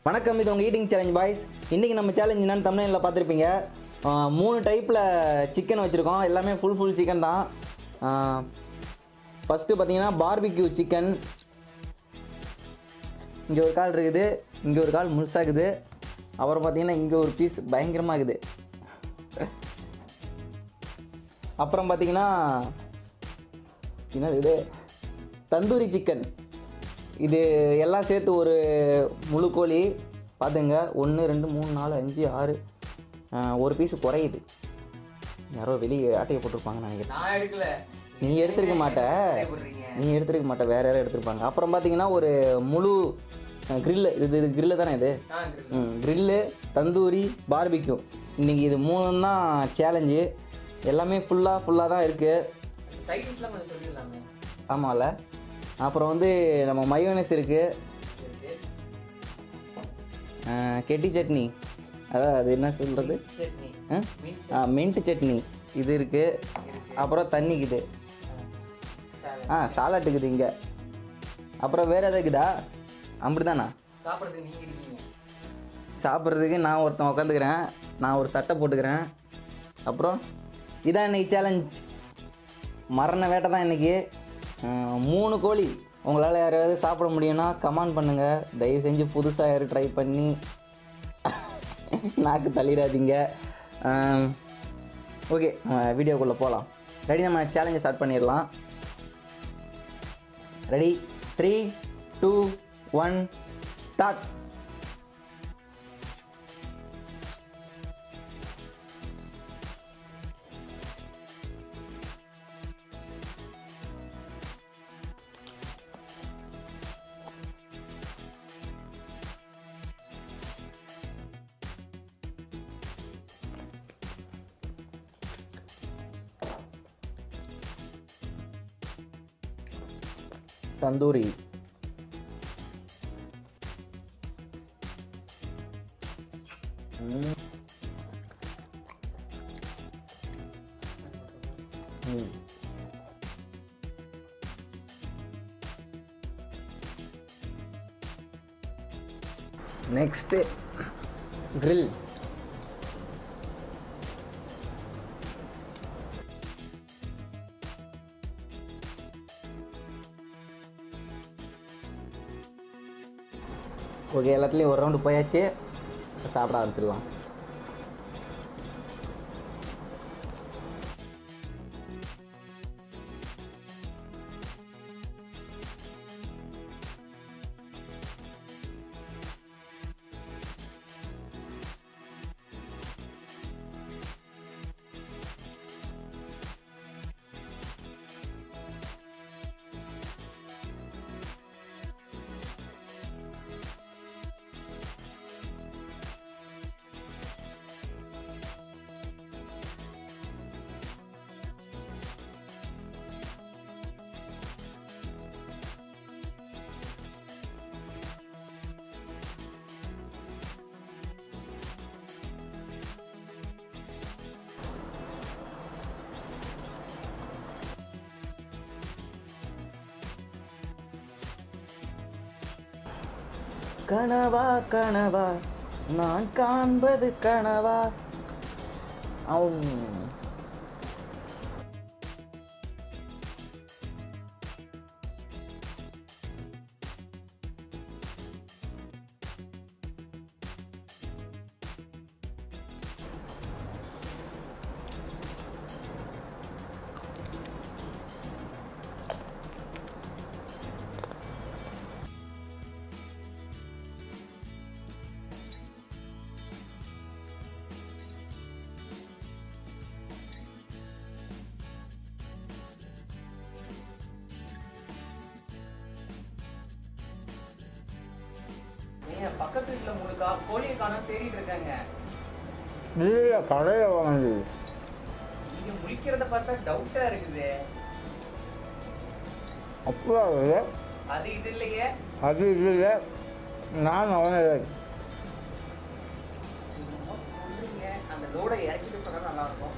வணக்கம் இது உங்கள் ஈட்டிங் சேலஞ்ச் பாய்ஸ் இன்றைக்கி நம்ம சேலஞ்ச் என்னன்னு தமிழ்நிலையில் பார்த்துருப்பீங்க ஆஹ் மூணு டைப்பில் சிக்கன் வச்சுருக்கோம் எல்லாமே ஃபுல் ஃபுல் சிக்கன் தான் ஃபஸ்ட்டு பார்த்தீங்கன்னா பார்பிக்யூ சிக்கன் இங்கே ஒரு கால் இருக்குது இங்கே ஒரு கால் முழுசாகுது அப்புறம் பார்த்தீங்கன்னா இங்கே ஒரு பீஸ் பயங்கரமாக இருக்குது அப்புறம் பார்த்தீங்கன்னா என்னது இது தந்தூரி சிக்கன் இது எல்லாம் சேர்த்து ஒரு முழு கோழி பார்த்துங்க ஒன்று ரெண்டு மூணு நாலு அஞ்சு ஆறு ஆஹ் ஒரு பீஸ் குறையுது யாரோ வெளியே ஆட்டையை போட்டிருப்பாங்கன்னு நினைக்கிறேன் நான் எடுக்கல நீ எடுத்திருக்க மாட்ட போடுறீங்க நீ எடுத்திருக்க மாட்ட வேற யாரும் எடுத்திருப்பாங்க அப்புறம் பார்த்தீங்கன்னா ஒரு முழு கிரில்லு இது இது கிரில்லு தானே இது நான் grill. ம் கிரில்லு தந்தூரி பார்பிக்யூ இன்றைக்கி இது மூணு தான் சேலஞ்சு எல்லாமே ஃபுல்லாக ஃபுல்லாக தான் இருக்குது சைட் டிஷ்லாம் கொஞ்சம் சொல்லிடலாமே ஆமாம்ல அப்புறம் வந்து நம்ம மயோனஸ் இருக்குது இருக்கு கெட்டி சட்னி அதான் அது என்ன சொல்கிறது சட்னி மீன் மின்ட் சட்னி இது இருக்குது அப்புறம் தண்ணிக்குது salad. ஆ சாலாட் இருக்குது இங்கே அப்புறம் வேறு எதாவது இருக்குதா அப்படி தானா சாப்பிட்றதுக்கு நீங்க இருக்கீங்க சாப்பிட்றதுக்கு நான் ஒருத்தன் உட்காந்துக்கிறேன் நான் ஒரு சட்டை போட்டுக்கிறேன் அப்புறம் இதான் இன்னைக்கு சேலஞ்ச் மரண வேட்டை தான் இன்றைக்கி மூணு கோழி உங்களால் யாராவது சாப்பிட முடியும்னா கமெண்ட் பண்ணுங்கள் தயவு செஞ்சு புதுசாக யாரும் ட்ரை பண்ணி நாக்கு தள்ளிடாதீங்க ஓகே நம்ம வீடியோக்குள்ளே போகலாம் ரெடி நம்ம சேலஞ்சை ஸ்டார்ட் பண்ணிடலாம் ready three two one start tandoori ம். ம். நெக்ஸ்ட்டு grill ஓகே எல்லாத்துலேயும் ஒரு ரவுண்டு போயாச்சு சாப்பிட ஆரம்பிச்சிடலாம் கனவா கனவா நான் காண்பது கனவா அவன் ஏன் பக்கத்து வீட்டுல மூணு கா கோழியை காணோம் தேடிட்டு இருக்காங்க இல்லை கடையில் வாங்குது நீங்க முழிக்கிறத பார்த்தா டவுட்டா இருக்குது அப்போ அது இது இல்லையே அது இல்லை நான் அவனை என்னமோ சொல்றீங்க அந்த லோடை இறக்கிட்டு சொன்னா நல்லா இருக்கும்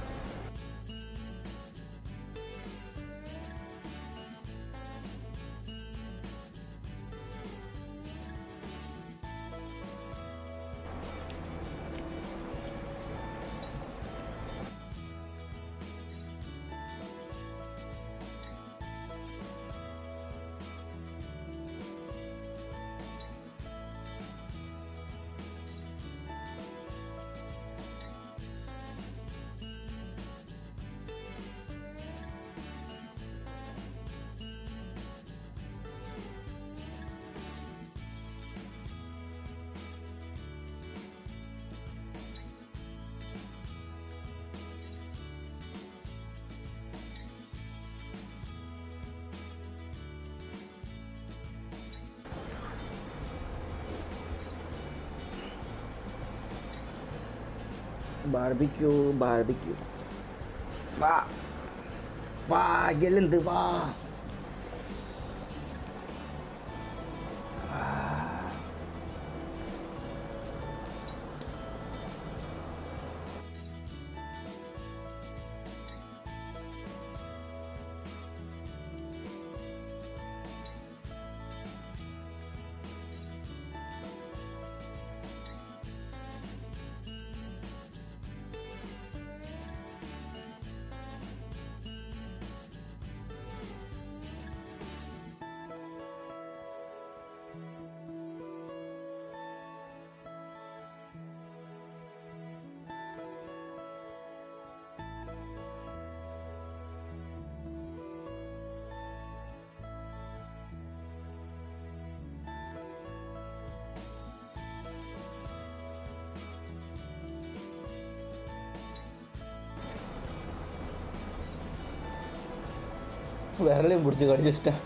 பார்பிக்யூ பார்பிக்யூ வா வா எழுந்து வா விரலையும் பிடிச்சி கடிச்சு வச்சிட்டேன்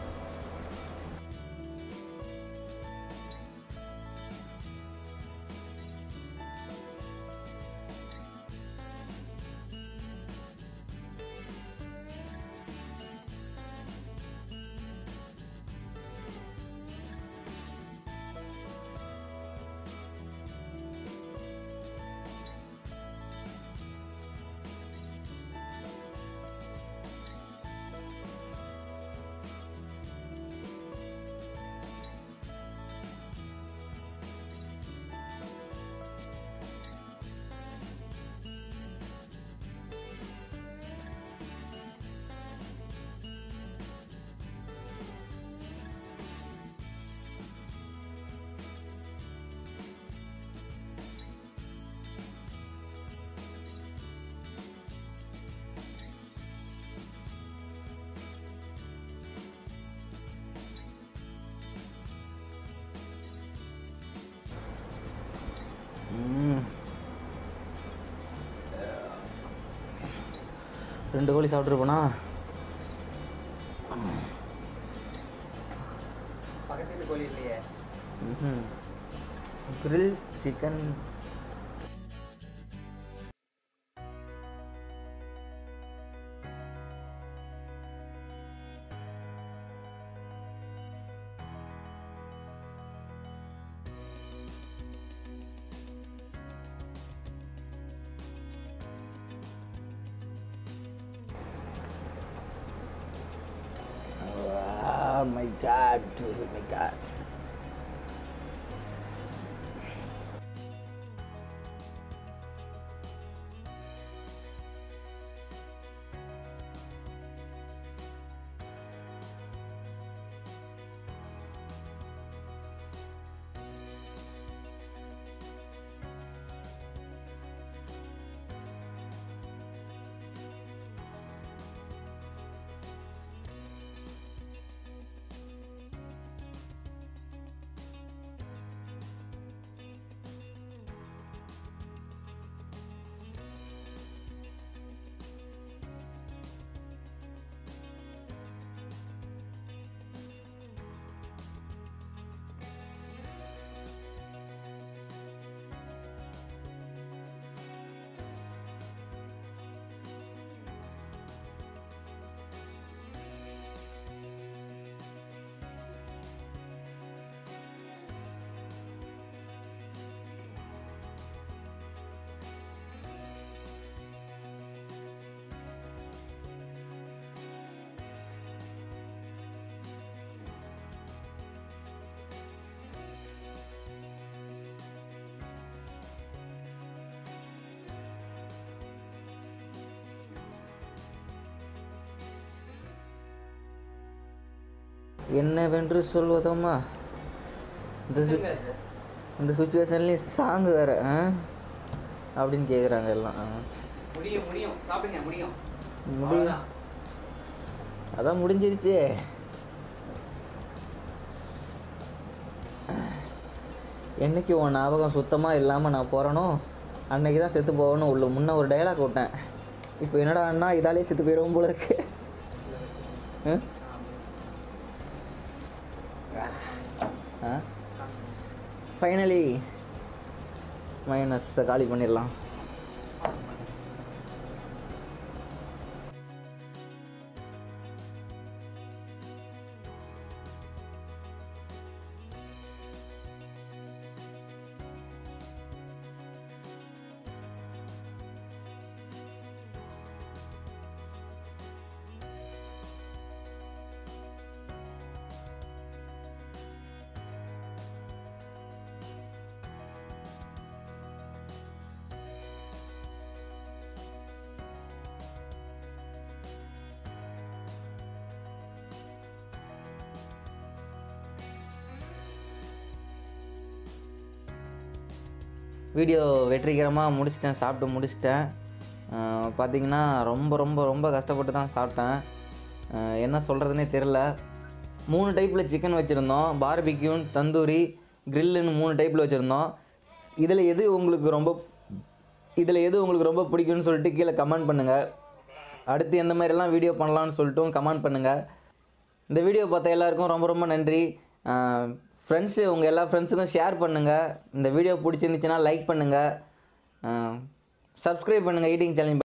ம். ரெண்டு கோழி சாப்பிட்ருப்போனா பக்கத்து வீட்டு கோழி இல்லையே ம் grill chicken Oh my god, oh my god. என்னவென்று சொல்வதம்மா இந்த சுச் இந்த சுச்சுவேஷன்லேயும் சாங் வேறு ஆ அப்படின்னு கேட்குறாங்க எல்லாம் ஆ. முடியும் முடியும் சாப்பிடுங்க முடியும் முடியும் அவ்வளவுதான். அதான் முடிஞ்சிருச்சே என்னைக்கு உன் ஞாபகம் சுத்தமாக இல்லாமல் நான் போகிறனோ அன்னைக்கு தான் செத்து போகணும் உள்ள முன்ன ஒரு டைலாக் விட்டேன் இப்போ என்னடா அண்ணா இதாலே செத்து போயிடுவோம் போல இருக்கு ஆ ஃபைனலி மைனஸை காலி பண்ணிடலாம் வீடியோ வெற்றிகரமாக முடிச்சிட்டேன் சாப்பிட்டு முடிச்சிட்டேன் அஹ் பார்த்தீங்கன்னா ரொம்ப ரொம்ப ரொம்ப கஷ்டப்பட்டு தான் சாப்பிட்டேன் அஹ் என்ன சொல்கிறதுனே தெரில மூணு டைப்பில் சிக்கன் வச்சுருந்தோம் பார்பிக்யூன் தந்தூரி கிரில்லுன்னு மூணு டைப்பில் வச்சுருந்தோம் இதில் எது உங்களுக்கு ரொம்ப இதில் எது உங்களுக்கு ரொம்ப பிடிக்கும்னு சொல்லிட்டு கீழே கமெண்ட் பண்ணுங்கள் அடுத்து எந்த மாதிரிலாம் வீடியோ பண்ணலாம்னு சொல்லிட்டும் கமெண்ட் பண்ணுங்கள் இந்த வீடியோ பார்த்த எல்லாருக்கும் ரொம்ப ரொம்ப நன்றி ஃப்ரெண்ட்ஸு உங்கள் எல்லா ஃப்ரெண்ட்ஸுக்கும் ஷேர் பண்ணுங்கள் இந்த வீடியோ பிடிச்சிருந்துச்சுன்னா லைக் பண்ணுங்கள் சப்ஸ்கிரைப் பண்ணுங்கள் ஈட்டிங் சேனல்